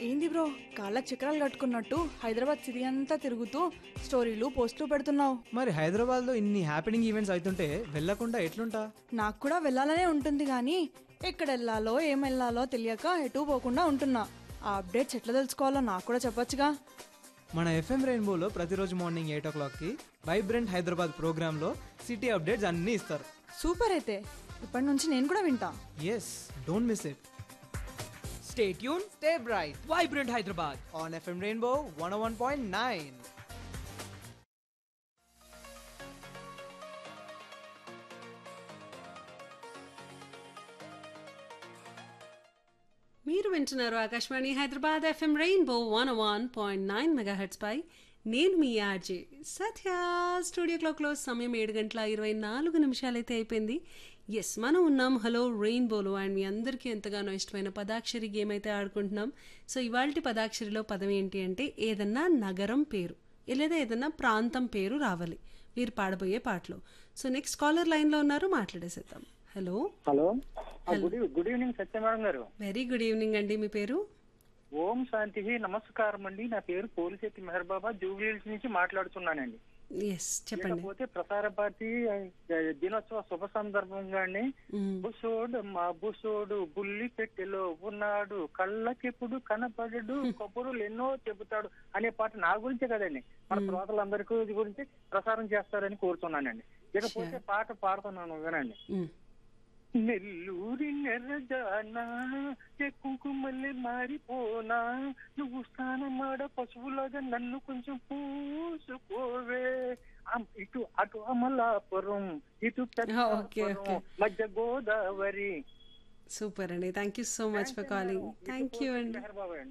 ఏంది బ్రో కాళ్ళకి చక్రాలు కట్టుకున్నట్టు హైదరాబాద్ సిటీ అంతా తిరుగుతూ స్టోరీలు పోస్టులు పెడుతున్నావు మరి హైదరాబాద్లో ఇన్ని హ్యాపెనింగ్ ఈవెంట్స్ అవుతుంటే వెళ్ళకుండా ఎట్లుంటా నాకు కూడా వెళ్ళాలనే ఉంటుంది కానీ ఎక్కడ వెళ్ళాలో ఏం వెళ్ళాలో తెలియక ఎటు పోకుండా ఉంటున్నా ఆ అప్డేట్స్ ఎట్లా తెలుసుకోవాలో నాకు కూడా చెప్పొచ్చుగా మన ఎఫ్ఎం రెయిన్బోలో ప్రతిరోజు మార్నింగ్ ఎయిట్ ఓ క్లాక్కి వైబ్రెంట్ హైదరాబాద్ ప్రోగ్రాంలో సిటీ అప్డేట్స్ అన్నీ ఇస్తారు సూపర్ అయితే ఇప్పటి నుంచి నేను కూడా వింటా yes don't miss it stay tune stay bright vibrant Hyderabad on FM rainbow one one point nine మీరు వింటున్నారు Akashvani Hyderabad FM rainbow one one point nine megahertz పై నేను మీ ఆర్జే సత్య స్టూడియో క్లాక్లో సమయం ఏడు గంటల ఇరవై నాలుగు నిమిషాలైతే అయిపోయింది ఎస్ మనం ఉన్నాం హలో రెయిన్బోలో అండ్ మీ అందరికీ ఎంతగానో ఇష్టమైన పదాక్షరి గేమ్ అయితే ఆడుకుంటున్నాం సో ఇవాళ పదాక్షరిలో పదం ఏంటి అంటే ఏదన్నా నగరం పేరు లేదా ఏదన్నా ప్రాంతం పేరు రావాలి మీరు పాడబోయే పాటలో సో నెక్స్ట్ కాలర్ లైన్లో ఉన్నారు మాట్లాడేసేద్దాం హలో హలో ఆ, good eve- good evening Satyanarayana గారు వెరీ గుడ్ ఈవినింగ్ అండి మీ పేరు ఓం శాంతి నమస్కారం అండి నా పేరు పోలిశెట్టి మెహర్ బాబా జూబ్లీహిల్స్ నుంచి మాట్లాడుతున్నానండి ఎస్ చెప్పండి ఇకపోతే ప్రసార భారతి ఆ, దినోత్సవ శుభ సందర్భంగా అండి మ్మ్. బుసోడు మా బుసోడు బుల్లి పెట్టెలో ఉన్నాడు కళ్ళకెప్పుడు కనపడడు కబురులు ఎన్నో చెబుతాడు అనే పాట నా గురించే కదండి మన శ్రోతలందరికీ ఇది గురించి ప్రసారం చేస్తారని కోరుతున్నానండి ఇకపోతే పాట పాడుతున్నాను వినండి మ్మ్. నెల్లూరి నెర్రజానా కుంకుమల్లి మారిపోనా నువ్వు స్నానమాడ పశువులాగా నన్ను కొంచెం పూసుకోవే అమ్- ఇటు అటు అమలాపురం ఇటు ఓకే, పెద్దాపురం, ఓకే. మధ్య గోదావరి సూపర్ అండి thank you so much for calling thank you అండి మెహర్ బాబా అండి